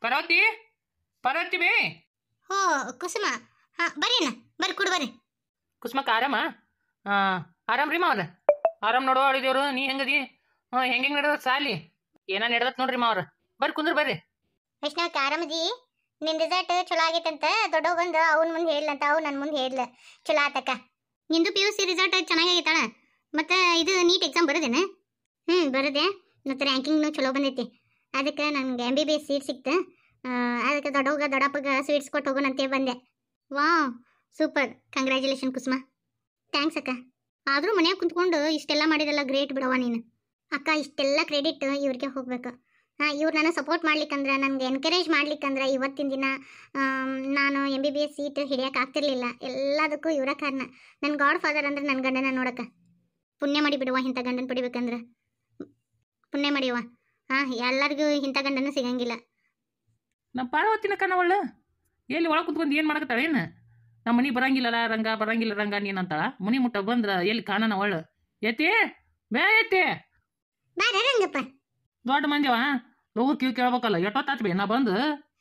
ಪರ್ವತಿ ಪರ್ವತಿ ಬೇ ಹೋ ಕುಸುಮ ಹಾ ಬರ್ರಿ ಅಣ್ಣ ಬರ್ರಿ ಕುಡ್ ಬರ್ರಿ ಕುಸ್ಮಕ್ಕ ಆರಾಮ ಹಾಂ ಆರಾಮ್ ರೀ ಮಾವ್ರ ಆರಾಮ್ ನೋಡೋ ಅಳಿದೇವ್ರು ನೀ ಹೆಂಗದಿ ಹಾಂ ಹೆಂಗೆ ಹೆಂಗೆ ನಡೆದ ಸಾಲಿ ಏನ ನಡೆದತ್ ನೋಡ್ರಿ ಮಾವ್ರ ಬರ್ರಿ ಕುಂದ್ರ ಬರ್ರಿ ವೈಷ್ಣವಕ್ಕೆ ಆರಾಮದಿ ನಿನ್ ರಿಸಲ್ಟ್ ಚಲೋ ಆಗೈತಂತ ದೊಡ್ಡವ್ ಬಂದು ಅವನ ಮುಂದೆ ಹೇಳ್ಲಂತ ಅವ್ ನನ್ನ ಮುಂದೆ ಹೇಳ್ದ ಚಲೋ ಆತಕ್ಕ ನಿಂದು ಪಿ ಯು ಸಿ ರಿಸಲ್ಟ್ ಚೆನ್ನಾಗೈತಣ ಮತ್ತೆ ಇದು ನೀಟ್ ಎಕ್ಸಾಮ್ ಬರೋದೇನ ಹ್ಞೂ ಬರದೆ ಮತ್ತೆ ರ್ಯಾಂಕಿಂಗ್ನು ಚಲೋ ಬಂದೈತಿ ಅದಕ್ಕೆ ನನಗೆ M B B S seat ಸಿಕ್ತು ಆ, ಅದಕ್ಕೆ ದೊಡ್ಡವ್ಗ ದೊಡ್ಡಪ್ಪಗ ಸ್ವೀಟ್ಸ್ ಕೊಟ್ಟು ಹೋಗೋಣಂತೆ ಬಂದೆ wow super congratulation Kusuma thanks ಅಕ್ಕ ಆದರೂ ಮನ್ಯಾಗ ಕುಂತ್ಕೊಂಡು ಇಷ್ಟೆಲ್ಲ ಮಾಡಿದೆಲ್ಲ ಗ್ರೇಟ್ ಬಿಡವ ನೀನು ಅಕ್ಕ ಇಷ್ಟೆಲ್ಲ ಕ್ರೆಡಿಟ್ ಇವ್ರಿಗೆ ಹೋಗ್ಬೇಕು ಹಾಂ ಇವ್ರು ನನಗೆ ಸಪೋರ್ಟ್ ಮಾಡ್ಲಿಕ್ಕಂದ್ರೆ ನನಗೆ ಎನ್ಕರೇಜ್ ಮಾಡ್ಲಿಕ್ಕಂದ್ರೆ ಇವತ್ತಿನ ದಿನ ಆಮ್, ನಾನು M B B S seat ಹಿಡಿಯೋಕೆ ಆಗ್ತಿರ್ಲಿಲ್ಲ ಎಲ್ಲದಕ್ಕೂ ಇವರ ಕಾರಣ ನನ್ನ ಗಾಡ್ ಫಾದರ್ ಅಂದ್ರೆ ನನ್ನ ಗಂಡನ ನೋಡಕ್ಕ ಪುಣ್ಯ ಮಾಡಿ ಬಿಡುವ ಇಂಥ ಗಂಡನ ಪಡಿಬೇಕಂದ್ರೆ ಪುಣ್ಯ ಮಾಡಿವ ಹಾಂ ಎಲ್ಲರಿಗೂ ಇಂಥ ಗಂಡನ ಸಿಗಂಗಿಲ್ಲ ನಮ್ಮ ಪಾರ್ವತಿನ ಕಣವಳ್ಳ ಎಲ್ಲಿ ಒಳಗೆ ಕುತ್ಕೊಂಡು ಏನು ಮಾಡಕತ್ತಾಳ ಏನು ನಮ್ಮ ಮನೆ ಬರಂಗಿಲ್ಲಲ್ಲ ರಂಗ ಬರಂಗಿಲ್ಲ ರಂಗ ನೀನಂತಾಳ ಮನಿ ಮುಟ್ಟ ಬಂದ್ರ ಎಲ್ಲಿ ಕಾಣನ ಒಳ್ಳ ಎತ್ತಿ ಬೇ ಎತ್ತಿ ಬಾರ ರಂಗಪ್ಪ ದೊಡ್ಡ ಮಂದಿವ ಲಗು ಕಿವಿ ಕೇಳ್ಬೇಕಲ್ಲ ಎಷ್ಟೊತ್ತಾತ್ ಬೇ ನಾ ಬಂದು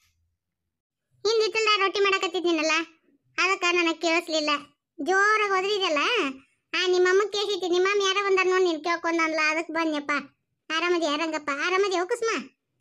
ಹಿಂದಿತ್ತಲ್ಲ ರೊಟ್ಟಿ ಮಾಡಕತ್ತಿದ್ದೀನಲ್ಲ ಅದಕ್ಕೆ ನನಗೆ ಕೇಳಿಸ್ಲಿಲ್ಲ ಜೋರಾಗಿ ಒದರಿದಲ್ಲ ಆ ನಿಮ್ಮಮ್ಮ ಕೇಳಿಸಿತಿ ನಿಮ್ಮಮ್ಮ ಯಾರ ಬಂದಾರ ನೋಡಿ ನೀನು ಕೇಳ್ಕೊಂಡಲ್ಲ ಅದಕ್ಕೆ ಬಂದ್ಯಪ್ಪ ಆರಾಮದಿ ರಂಗಪ್ಪ ಆರಾಮದಿ ಕುಸ್ಮ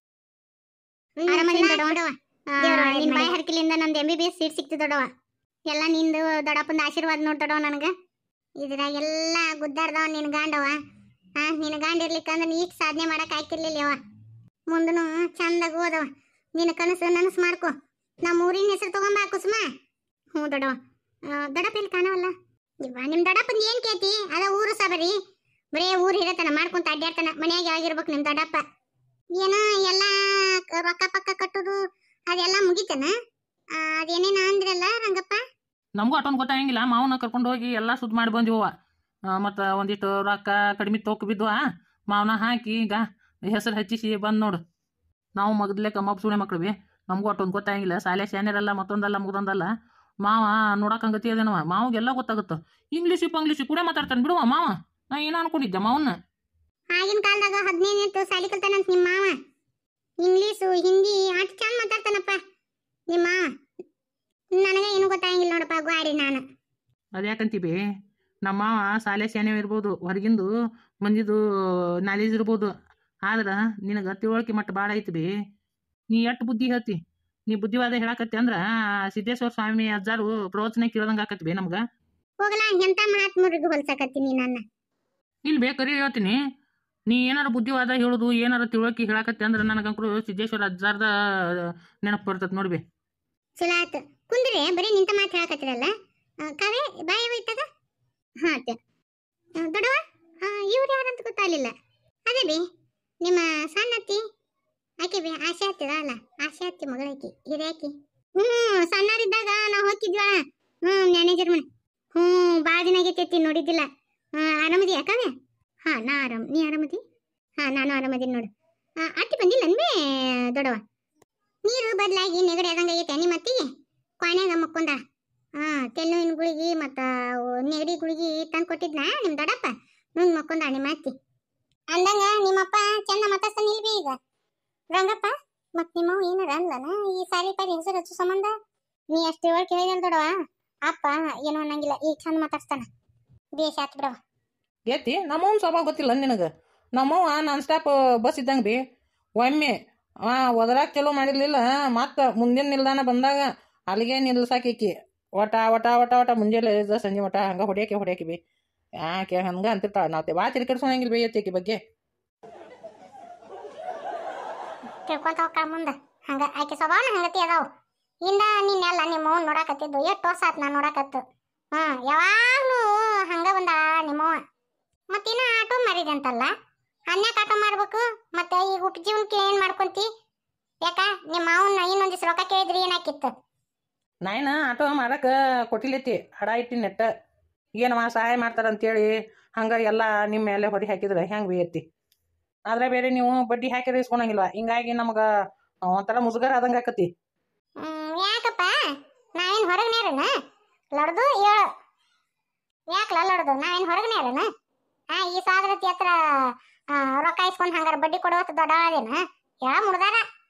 ಆರಾಮದಿ ದೊಡವ ನಿನ್ ಬಾಯಿ ಹರಕಿಲಿಂದ ನಂದು M B B S seat ಸಿಕ್ತು ದೊಡವ ಎಲ್ಲ ನಿಂದು ದೊಡ್ಡಪ್ಪನ ಆಶೀರ್ವಾದ ನೋಡ್ ದೊಡವ ನನಗೆ ಇದ್ರಾಗ ಎಲ್ಲ ಗುದ್ದಾಡ್ದವ ನಿನ್ ಗಾಂಡವ ಹಾ ನಿನ್ನ ಗಾಂಡ ಇರ್ಲಿಕ್ಕಂದ್ರೆ ನೀ ಇಷ್ಟ್ ಸಾಧನೆ ಮಾಡಕ್ ಆಯ್ತಿರ್ಲಿಲ್ಲ ಅವ ಮುಂದನು ಚಂದಾಗ ಓದವ ನಿನ್ನ ಕನಸು ನನಸು ಮಾಡ್ಕೊ ನಮ್ಮ ಊರಿನ ಹೆಸರು ತಗೊಂಬಾ ಕುಸುಮ ಹ್ಞೂ ದೊಡವ ಆ, ದೊಡ್ಡಪ್ಪ ಇಲ್ಲಿ ಕಾಣವಲ್ಲ ಇವ ನಿಮ್ಮ ದೊಡ್ಡಪ್ಪನ ಏನ್ ಕೇತಿ ಅದ ಊರು ಸಬರಿ ಬರೇ ಊರು ಹಿರತನ ಮಾಡ್ಕೊಂತ ಅಡ್ಡಾಡ್ತಾನ ಮನ್ಯಾಗ ಯಾವಾಗಿರ್ಬೇಕು ನಿಮ್ಮ ದೊಡ್ಡಪ್ಪ ಏನೋ ಎಲ್ಲ ಕ- ರೊಕ್ಕ ಪಕ್ಕ ಕಟ್ಟುದು ಅದೆಲ್ಲ ಮುಗಿತನ ಆ, ಅದೇನೇನ ಅಂದ್ರಲ್ಲ ರಂಗಪ್ಪ ನಮಗೂ ಅಷ್ಟೊಂದು ಗೊತ್ತಾಗಂಗಿಲ್ಲ ಮಾವನ ಕರ್ಕೊಂಡು ಹೋಗಿ ಎಲ್ಲ ಸುದ್ದಿ ಮಾಡಿ ಬಂದಿವ ಮತ್ತು ಒಂದಿಷ್ಟು ರೊಕ್ಕ ಕಡಿಮೆ ತೊಕ್ ಬಿದ್ವಾ ಮಾವನ ಹಾಕಿ ಈಗ ಹೆಸರು ಹಚ್ಚಿಸಿ ಬಂದು ನೋಡು ನಾವು ಮೊದಲೇ ಕಮ್ಮಪ್ಪ ಸುಳೆ ಮಕ್ಳು ಬಿ ನಮಗೂ ಅಷ್ಟೊಂದು ಗೊತ್ತಾಗಿಲ್ಲ ಶಾಲೆ ಶಾನ್ಯರಲ್ಲ ಮತ್ತೊಂದಲ್ಲ ಮುಗ್ದೊಂದಲ್ಲ ಮಾವ ನೋಡಕ್ಕೆ ಹಂಗತಿ ಅದೇನವ ಮಾವಿಗೆಲ್ಲ ಗೊತ್ತಾಗುತ್ತೆ ಇಂಗ್ಲೀಷು ಪಂಗ್ಲೀಷು ಕೂಡ ಮಾತಾಡ್ತಾನೆ ಬಿಡುವ ಮಾವ ನಾ ಏನೋ ಅನ್ಕೊಂಡಿದ್ದೆ ಮಾವನ್ನ ಆಗಿನ ಕಾಲದಾಗ ಹದಿನೈದು ಸಾಲಿ ಕಲ್ತಾನಂತ ನಿಮ್ಮ ಮಾವ ಇಂಗ್ಲೀಷು ಹಿಂದಿ ಅಷ್ಟು ಚಂದ ಮಾತಾಡ್ತಾನಪ್ಪ ನಿಮ್ಮ ಮಾವ ನನಗೆ ಏನು ಗೊತ್ತಾಗಿಲ್ಲ ನೋಡಪ್ಪ ಗ್ವಾರಿ ನಾನು ಅದ್ಯಾಕಂತೀವಿ ನಮ್ಮ ಮಾವ ಶಾಲೆ ಶಾನೆ ಇರ್ಬೋದು ಹೊರಗಿಂದು ಮಂದಿದು ನಾಲೇಜ್ ಇರ್ಬೋದು ಆದ್ರೆ ನಿನಗೆ ತಿಳುವಳಿಕೆ ಮಟ್ಟ ಭಾಳ ಐತಿ ಬಿ ನೀ ಎಷ್ಟು ಬುದ್ಧಿ ಹೇಳ್ತಿ ನೀ ಬುದ್ಧಿವಾದ ಹೇಳಕತ್ತಿ ಅಂದ್ರೆ ಸಿದ್ದೇಶ್ವರ ಸ್ವಾಮಿ ಅಜ್ಜಾರು ಪ್ರವಚನ ಕೇಳ್ದಂಗೆ ಆಕತಿ ಬಿ ನಮ್ಗೆ ಹೋಗಲ್ಲ ಎಂತ ಮಹಾತ್ಮರಿಗೆ ಹೋಲ್ಸಕತ್ತೀನಿ ನನ್ನ ಇಲ್ಲಿ ಬೇಕಾರಿ ಹೇಳ್ತೀನಿ ನೀ ಏನಾರ ಬುದ್ಧಿವಾದ ಹೇಳೋದು ಏನಾರ ತಿಳುವಳಿಕೆ ಹೇಳಕತ್ತಿ ಅಂದ್ರೆ ನನಗಂಕರು ಸಿದ್ದೇಶ್ವರ ಅಜ್ಜಾರ್ದ ನೆನಪು ಬರ್ತದೆ ನೋಡ್ಬಿ ಚಲೋ ಆತು ಕುಂದ್ರೆ ಬರೀ ನಿಂತ ಮಾತು ಹೇಳಕತ್ತಿರಲ್ಲ ಆ, ಕಾವ್ಯ ಬಾಯ ಇಟ್ಟಾಗ ಹಾ ಅತ್ತೆ ಆ, ದೊಡ್ಡವ ಇವ್ರು ಯಾರಂತ ಗೊತ್ತಾಗಲಿಲ್ಲ ಅದೇ ಬಿ ನಿಮ್ಮ ಸಣ್ಣ ಅತ್ತಿ ಆಕೆ ಬಿ ಆಶೆ ಹತ್ತಿದ ಅಲ್ಲ ಆಶೆ ಹತ್ತಿ ಮಗಳಾಕಿ ಹಿರಿಯಾಕಿ ಹ್ಞೂ ಸಣ್ಣರಿದ್ದಾಗ ನಾವು ಹೋಗಿದ್ವಾ ಹ್ಞೂ ಮ್ಯಾನೇಜರ್ ಮನೆ ಹ್ಞೂ ಭಾಳ ದಿನ ಆಗೈತಿ ನೋಡಿದ್ದಿಲ್ಲ ಆ, ಆರಾಮದಿ ಯಾಕವೆ ಹಾ ನಾ ಆರಾಮ್ ನೀ ಆರಾಮದಿ ಹಾ ನಾನು ಆರಾಮದೀನಿ ನೋಡು ಆ, ಅತ್ತಿ ಬಂದಿಲ್ಲ ಅನ್ಬೇ ದೊಡ್ಡವ ನೀರು ಬದಲಾಗಿ ನೆಗಡಿ ಆದಂಗೆ ಆಗೈತೆ ನಿಮ್ಮ ಅತ್ತಿಗೆ ಕೊನೆಗ ಮಕ್ಕೊಂದ ಹಾ ತೆಲ್ಲುವಿನ ಗುಳಿಗಿ ಮತ್ತು ನೆಗಡಿ ಗುಳಿಗಿ ತಂದು ಕೊಟ್ಟಿದ್ನ ನಿಮ್ಮ ದೊಡ್ಡಪ್ಪ ನುಂಗ್ ಮಕ್ಕೊಂದ ನಿಮ್ಮ ಅತ್ತಿ ಅಂದಂಗ ನಿಮ್ಮಪ್ಪ ಚಂದ ಮಾತಾಡ್ತಾನೆ ಇಲ್ವಿ ಈಗ ರಂಗಪ್ಪ ಮತ್ ನಿಮ್ಮವ್ ಏನಾರ ಅನ್ಲನ ಈ ಸಾಲಿ ಪಾರಿ ಹೆಸರು ಹಚ್ಚು ಸಂಬಂಧ ನೀ ಅಷ್ಟು ತಿಳುವಳಿಕೆ ಹೇಳಿದಲ್ ದೊಡವ ಅಪ್ಪ ಏನೋ ಅನ್ನಂಗಿಲ್ಲ ಈಗ ಚಂದ ಮಾತಾಡ್ತಾನ ಬೇಷ್ ಆತ್ ಬಿಡವ ಏತಿ ನಮ್ಮವನ್ ಸ್ವಭಾವ ಗೊತ್ತಿಲ್ಲ ನಿನಗೆ ನಮ್ಮವ ನಾನ್ ಸ್ಟಾಪ್ ಬಸ್ ಇದ್ದಂಗೆ ಬಿ ಒಮ್ಮೆ ಆ ಒದರಾಕ್ ಚಲೋ ಮಾಡಿರ್ಲಿಲ್ಲ ಮತ್ತೆ ಮುಂದಿನ ನಿಲ್ದಾಣ ಬಂದಾಗ ಅಲ್ಲಿಗೆ ನಿಲ್ಸಾಕಿ ಒಟ ಒಟ ಒಟ ಒಟ ಮುಂಜಾನೆ ಎದ್ದ ಸಂಜೆ ಒಟ ಹಂಗೆ ಹೊಡಿಯಾಕೆ ಹೊಡಿಯಾಕಿ ಬಿ ಯಾಕೆ ಹಂಗೆ ಅಂತಿರ್ತಾಳೆ ನಾವು ಬಾ ತಿರ್ಕಿಡ್ಸೋಂಗಿಲ್ಲ ಬಿ ಎತ್ತಿಕಿ ಬಗ್ಗೆ ತಿಳ್ಕೊಂತ ಹೋಗ್ತಾಳ ಮುಂದೆ ಹಂಗ ಆಕೆ ಸ್ವಭಾವನ ಹಂಗತಿ ಅದಾವ ಇಂದ ನೀನೆಲ್ಲ ನಿಮ್ಮ ಅವ್ವನ್ ನೋಡಾಕತ್ತಿದ್ದು ಎಷ್ಟು ವರ್ಷ ಆತ್ ನಾ ನೋಡಾಕತ್ತು ಹ್ಮ್ ಯಾವಾಗ್ಲೂ ಹಂಗ ಬಂದ ನಿಮ್ಮವ್ವ ಮತ್ತಿನ್ನ ಆಟೋ ಮಾರಿದೆ ಅಂತಲ್ಲ ಅನ್ಯಾಕ ಆಟೋ ಮಾಡ್ಬೇಕು ಮತ್ತೆ ಈಗ ಉಪಜೀವನಕ್ಕೆ ಏನ್ ಮಾಡ್ಕೊಂತಿ ಯಾಕ ನಿಮ್ಮ ಮಾವನ್ನ ಇನ್ನೊಂದಿವ್ಸ ರೊಕ್ಕ ಕೇಳಿದ್ರಿ ಏನಾಕಿತ್ತು ನಾಯಿನ ಆಟೋ ಮಾರಕ್ಕೆ ಕೊಟ್ಟಿಲ್ಲೈತಿ ಹಡ ಇಟ್ಟಿ ನೆಟ್ಟ ಏನವ ಸಹಾಯ ಮಾಡ್ತಾರಂತೇಳಿ ಹಂಗೆ ಎಲ್ಲ ನಿಮ್ಮ ಮೇಲೆ ಹೊಡಿ ಹಾಕಿದ್ರೆ ಹೆಂಗೆ ಬೇಯತ್ತಿ ಆದ್ರೆ ಬೇರೆ ನೀವು ಬಡ್ಡಿ ಹಾಕಿದ್ರೆ ಇಸ್ಕೊಳಂಗಿಲ್ವ ಹಿಂಗಾಗಿ ನಮಗೆ ಒಂಥರ ಮುಜುಗರ ಆದಂಗೆ ಆಕತಿ ಹ್ಮ್ ಯಾಕಪ್ಪ ನಾವೇನ್ ಹೊರಗನೇರನ ಲಡ್ದು ಹೇಳು ಯಾಕಲ್ಲ ಲಡ್ದು ನಾವೇನ್ ಹೊರಗನೇರನ ಹಾ ಈ ಸಾದ್ರತಿ ಹತ್ರ ಆ, ರೊಕ್ಕ ಇಸ್ಕೊಂಡ್ ಹಂಗಾರ ಬಡ್ಡಿ ಕೊಡುವತ್ತು ದೊಡ್ಡ ಅದೇನ ಹೇಳ ಮುಡ್ದಾರ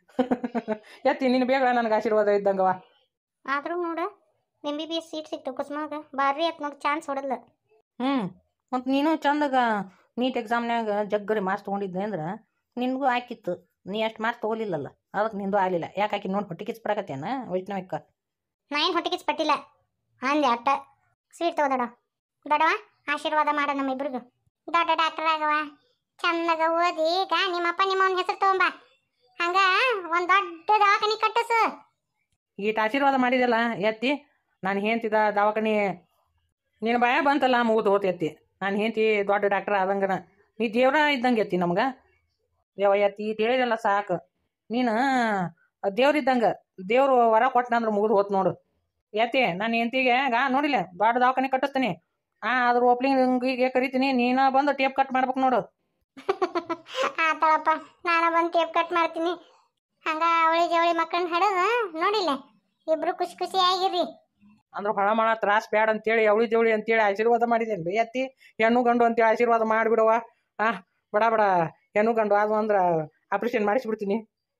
ಎತ್ತಿ ನಿನ್ನ ಬೇಗ ನನಗೆ ಆಶೀರ್ವಾದ ಇದ್ದಂಗವ ಆದ್ರೂ ನೋಡ M B B S seat ಸಿಕ್ತು ಕುಸುಮಾಗ ಭಾರಿ ಆತ್ ನೋಡಿ ಚಾನ್ಸ್ ಹೊಡಲ್ಲ ಹ್ಞೂ ಮತ್ತು ನೀನು ಚಂದಾಗ ನೀಟ್ ಎಕ್ಸಾಮ್ನ್ಯಾಗ ಜಗ್ಗರಿ ಮಾರ್ಕ್ಸ್ ತೊಗೊಂಡಿದ್ದೆ ಅಂದ್ರೆ ನಿನಗೂ ಆಕಿತ್ತು ನೀ ಅಷ್ಟು ಮಾರ್ಕ್ಸ್ ತೊಗೊಲಿಲ್ಲಲ್ಲ ಅದಕ್ಕೆ ನಿಂದು ಆಗಲಿಲ್ಲ ಯಾಕೆ ಆಕಿ ನೋಡಿ ಹೊಟ್ಟೆ ಕಿಚ್ಪಡಕತ್ತೇನ ವೈಷ್ಣವಿಕ್ಕ ನಾ ಏನು ಹೊಟ್ಟಿಗೆ ಪಟ್ಟಿಲ್ಲ ಅಂದೆ ಅಟ್ಟ ಸ್ವೀಟ್ ತಗೋ ದೊಡ ದೊಡವ ಆಶೀರ್ವಾದ ಮಾಡ ನಮ್ಮ ಇಬ್ರಿಗೂ ದೊಡ್ಡ ಡಾಕ್ಟರ್ ಆಗವ ಚಂದಾಗ ಓದಿ ಈಗ ನಿಮ್ಮಪ್ಪ ನಿಮ್ಮವನ ಹೆಸರು ತಗೊಂಬ ಹಂಗ ಒಂದ್ ದೊಡ್ಡ ದವಾಖಾನಿ ಕಟ್ಟಸು ಈಟ ಆಶೀರ್ವಾದ ಮಾಡಿದೆಲ್ಲ ಎತ್ತಿ ನಾನು ಹೇಳ್ತಿದ್ದ ದವಾಖಾನಿ ನಿನ್ನ ಭಯ ಬಂತಲ್ಲ ಮುಗಿದು ಹೋತ್ ಎತ್ತಿ ನಾನು ಹೇಳ್ತಿ ದೊಡ್ಡ ಡಾಕ್ಟರ್ ಆದಂಗನ ನೀ ದೇವ್ರ ಇದ್ದಂಗೆ ಎತ್ತಿ ನಮ್ಗೆ ದೇವ ಎತ್ತಿ ಈಟ್ ಹೇಳಿದೆಲ್ಲ ಸಾಕು ನೀನು ದೇವ್ರ ಇದ್ದಂಗೆ ದೇವ್ರು ವರ ಕೊಟ್ಟನಂದ್ರೆ ಮುಗಿದು ಹೋತ್ ನೋಡು ಎತ್ತಿ ನಾನು ಹೆಂಡ್ತಿಗೆ ಗಾ ನೋಡಿಲ್ಲ ದೊಡ್ಡ ದವಾಖಾನೆ ಕಟ್ಟಿಸ್ತೀನಿ ಆ ಅದ್ರ ಓಪ್ಲಿಂಗಿಗೆ ಕರಿತೀನಿ ನೀನು ಬಂದು ಟೇಪ್ ಕಟ್ ಮಾಡ್ಬೇಕು ನೋಡು ಆತಳಪ್ಪ ನಾನು ಬಂದು ಟೇಪ್ ಕಟ್ ಮಾಡ್ತೀನಿ ಹಂಗ ಅವಳಿ ಜವಳಿ ಮಕ್ಕಳನ್ನ ಹಡದ ನೋಡಿಲ್ಲ ಇಬ್ರು ಖುಷಿ ಖುಷಿ ಆಗಿರ್ರಿ ಅಂದ್ರೆ ಹೊಳ ಮಳ ತ್ರಾಸ ಬ್ಯಾಡ ಅಂತೇಳಿ ಅವಳಿ ಜವಳಿ ಅಂತೇಳಿ ಆಶೀರ್ವಾದ ಮಾಡಿದ್ದೇನೆ ಬೈ ಎತ್ತಿ ಹೆಣ್ಣು ಗಂಡು ಅಂತೇಳಿ ಆಶೀರ್ವಾದ ಮಾಡಿಬಿಡವ ಆ ಬಡ ಬಡ ಹೆಣ್ಣು ಗಂಡು ಅದು ಅಂದ್ರೆ ಆಪ್ರೇಷನ್ ಮಾಡಿಸ್ಬಿಡ್ತೀನಿ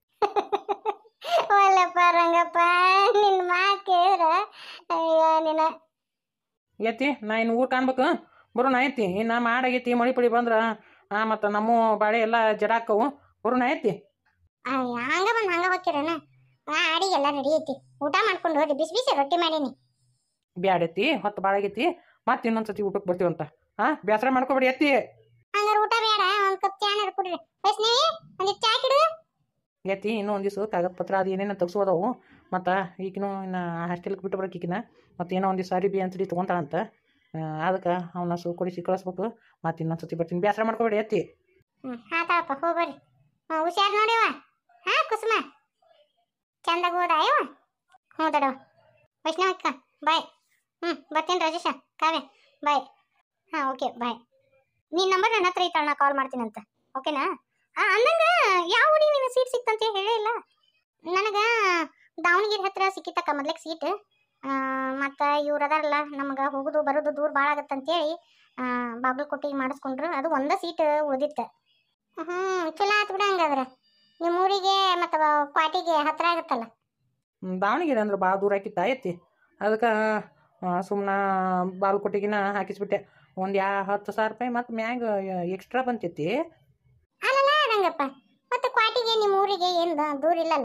ಒಲ್ಲಪ್ಪ ರಂಗಪ್ಪ ನಿನ್ನ ಮಾತು ಕೇಳಿದ್ರ ಅಯ್ಯೋ ನಿನ್ನ ಎತ್ತಿ ನಾ ಇನ್ನು ಊರ್ ಕಾಣ್ಬೇಕು ಬರೋಣ ಐತಿ ಇನ್ನು ಮಾಡಾಗೈತಿ ಮಳಿ ಪಳಿ ಬಂದ್ರೆ ಆ ಮತ್ತು ನಮ್ಮ ಬಾಳೆ ಎಲ್ಲ ಜಡಾಕ್ಕವು ಬರೋಣ ಐತಿ ಅಯ್ಯ ಹಂಗ ಬಂದು ಹಂಗ ಹೋಗ್ತಿರನ ಆ ಅಡಿಗೆ ಎಲ್ಲ ರೆಡಿ ಐತಿ ಊಟ ಮಾಡ್ಕೊಂಡು ಹೋಗಿ ಬಿಸಿ ಬಿಸಿ ರೊಟ್ಟಿ ಮಾಡೀನಿ ಬ್ಯಾಡೈತಿ ಹೊತ್ತು ಭಾಳ ಆಗೈತಿ ಮತ್ತೆ ಇನ್ನೊಂದ್ಸತಿ ಊಟಕ್ಕೆ ಬರ್ತೀವಂತ ಹಾ ಬೇಸರ ಮಾಡ್ಕೊಬೇಡಿ ಎತ್ತಿ ಹಂಗಾರ ಊಟ ಬೇಡ ಒಂದ್ ಕಪ್ ಚಾ ಕುಡ್ರಿ ವೈಷ್ಣವಿ ಒಂದಿಟ್ಟು ಚಾ ಕಿಡು ಎತ್ತಿ ಇನ್ನೂ ಒಂದು ದಿವಸ ಕಾಗದ ಪತ್ರ ಅದು ಏನೇನು ತೆಗ್ಸೋದವು ಮತ್ತು ಈಗಿನೂ ಇನ್ನು ಹಾಸ್ಟೆಲ್ಗೆ ಬಿಟ್ಟು ಬರೋಕೆ ಈಗಿನ ಮತ್ತು ಏನೋ ಒಂದು ದಿವಸ ಅರಿ ಬಿ ಅಂತಡಿ ತೊಗೊಂತಾಳಂತ ಅದಕ್ಕೆ ಅವನ್ನ ಸು ಕೊಡಿಸಿ ಕಳಿಸ್ಬೇಕು ಮತ್ತೆ ಇನ್ನೊಂದು ಸತಿ ಬರ್ತೀನಿ ಬೇಸರ ಮಾಡ್ಕೊಬೇಡಿ ಎತ್ತಿ ಹ್ಮ್ ಆತಾಳಪ್ಪ ಹೋಗ್ಬರ್ರಿ ಹ್ಞೂ ಹುಷಾರ್ ನೋಡಿವ ಹಾ ಕುಸುಮ ಚಂದಾಗ ಹೋದ ಅಯ್ಯವ ಹ್ಞೂ ದಡವ ವೈಷ್ಣವಕ್ಕ ಬಾಯ್ ಹ್ಞೂ ಬರ್ತೀನಿ ರಾಜೇಶ ಕಾವ್ಯ ಬಾಯ್ ಹಾಂ ಓಕೆ ಬಾಯ್ ನಿನ್ನ ನಂಬರ್ ನನ್ನ ಹತ್ರ ಐತಳ ನಾ ಕಾಲ್ ಮಾಡ್ತೀನಂತ ಓಕೆನಾ ಆ ಅಂದಂಗ ಯಾವ ಊರಿಗೆ ನಿನಗೆ ಸೀಟ್ ಸಿಕ್ತಂತ ಹೇಳೇ ಇಲ್ಲ ನನಗೆ ದಾವಣಗೆರೆ ಹತ್ರ ಸಿಕ್ಕಿತ್ತಕ್ಕ ಮೊದ್ಲಿಗೆ ಸೀಟ್ ಮತ್ತು ಇವ್ರು ಅದಾರಲ್ಲ ನಮ್ಗೆ ಹೋಗೋದು ಬರೋದು ದೂರ ಭಾಳ ಆಗತ್ತಂತೇಳಿ ಬಾಗಲಕೋಟೆಗೆ ಮಾಡಿಸ್ಕೊಂಡ್ರು ಅದು ಒಂದೇ ಸೀಟ್ ಉಳ್ದಿತ್ತು ಹ್ಞೂ ಚಲೋ ಆತು ಬಿಡ ಹಂಗಾದ್ರೆ ನಿಮ್ಮ ಊರಿಗೆ ಮತ್ತು ಕ್ವಾಟಿಗೆ ಹತ್ರ ಆಗುತ್ತಲ್ಲ ಹ್ಮ್, ದಾವಣಗೆರೆ ಅಂದ್ರೆ ಭಾಳ ದೂರ ಆಕಿತ್ತ ಎತ್ತಿ ಅದಕ್ಕೆ ಸುಮ್ಮನೆ ಬಾಲ್ಕೋಟಿಗಿನ ಹಾಕಿಸ್ಬಿಟ್ಟೆ ಒಂದು ಯಾ ಹತ್ತು ಸಾವಿರ ರೂಪಾಯಿ ಮತ್ತು ಮ್ಯಾಗ ಎಕ್ಸ್ಟ್ರಾ ಬಂತೈತಿ ಅಲ್ಲಲ್ಲ ರಂಗಪ್ಪ ಮತ್ತು ಕ್ವಾಟಿಗೆ ನಿಮ್ಮ ಊರಿಗೆ ಏನು ದೂರ ಇಲ್ಲಲ್ಲ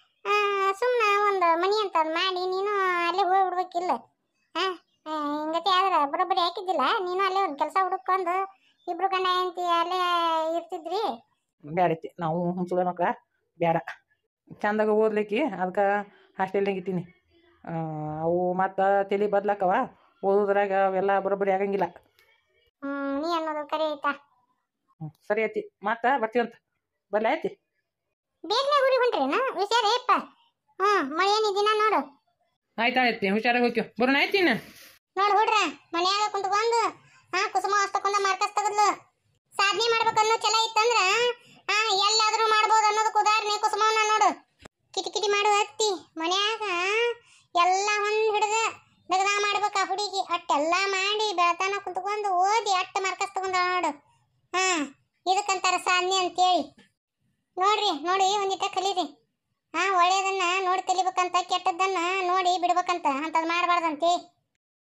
ಸುಮ್ಮನೆ ಒಂದು ಮನಿ ಅಂತ ಮಾಡಿ ನೀನು ಅಲ್ಲೇ ಹೋಗಿ ಬಿಡ್ಬೇಕಿಲ್ಲ ಹಾಂ ಹಿಂಗತಿ ಆದ್ರೆ ಬರೋಬ್ಬರಿ ಹಾಕಿದ್ದಿಲ್ಲ ನೀನು ಅಲ್ಲೇ ಒಂದು ಕೆಲಸ ಹುಡುಕೊಂಡು ಇಬ್ರು ಗಂಡ ಹೆಂಡತಿ ಅಲ್ಲೇ ಇರ್ತಿದ್ರಿ ಬ್ಯಾಡೈತಿ ನಾವು ಹುಣ್ಸುಗ ಮಕ್ಳ ಬೇಡ ಚಂದಾಗ ಓದ್ಲಿಕ್ಕೆ ಅದಕ್ಕೆ ಹಾಸ್ಟೆಲ್ನಾಗ ಇಟ್ಟೀನಿ ಆ, ಅವು ಮತ್ತು ತಲೆ ಬದ್ಲಾಕವ ಓದೋದ್ರಾಗ ಅವೆಲ್ಲ ಬರೋಬ್ಬರಿ ಆಗಂಗಿಲ್ಲ ಹ್ಞೂ ನೀ ಅನ್ನೋದು ಕರೆ ಆಯ್ತಾ ಹ್ಮ್, ಸರಿ ಐತಿ ಮತ್ತೆ ಬರ್ತೀವಂತ ಬರ್ಲ ಐತಿ ಬೇಗನೆ ಊರಿಗೆ ಹೊಂಟ್ರೇನ ಹುಷಾರೇಪ್ಪ ಹ್ಞೂ ಮಳೆ ದಿನ ನೋಡು ಆಯ್ತು ಆಯ್ತು ಹುಷಾರಾಗಿ ಹೋಗ್ತೀವಿ ಬರೋಣ ಐತಿ ಇನ್ನು ನೋಡ್ ಹುಡ್ರ ಮನ್ಯಾಗ ಕುಂತ್ಕೊಂಡು ಹಾ ಕುಸುಮ ಅಷ್ಟಕ್ಕೊಂದ ಮಾರ್ಕಸ್ ತೆಗದ್ಲು ಸಾಧನೆ ಮಾಡ್ಬೇಕನ್ನೋ ಛಲ ಇತ್ತಂದ್ರ ಹಾ ಎಲ್ಲಾದ್ರೂ ಮಾಡ್ಬೋದು ಅನ್ನೋದಕ್ಕೆ ಉದಾಹರಣೆ ಕುಸುಮವನ್ನ ನೋಡು ಕಿಟಿಕಿಟಿ ಮಾಡು ಹತ್ತಿ ಮನ್ಯಾಗ ಎಲ್ಲ ಹೊಂದ್ ಹಿಡ್ದ ದಗದ ಮಾಡ್ಬೇಕ ಆ ಹುಡುಗಿ ಅಟ್ಟೆಲ್ಲ ಮಾಡಿ ಬೆಳತಾನ ಕುಂತ್ಕೊಂಡು ಓದಿ ಅಟ್ಟ ಮಾರ್ಕಸ್ ತಗೊಂಡ ನೋಡು ಹಾ ಇದಕ್ಕಂತಾರ ಸಾಧನೆ ಅಂತೇಳಿ ನೋಡ್ರಿ ನೋಡಿ ಒಂದಿಟ ಕಲೀರಿ ಹಾ ಒಳ್ಳೇದನ್ನ ನೋಡಿ ಕಲಿಬೇಕಂತ ಕೆಟ್ಟದ್ದನ್ನ ನೋಡಿ ಬಿಡ್ಬೇಕಂತ ಅಂತದ್ ಮಾಡ್ಬಾರ್ದಂತೆ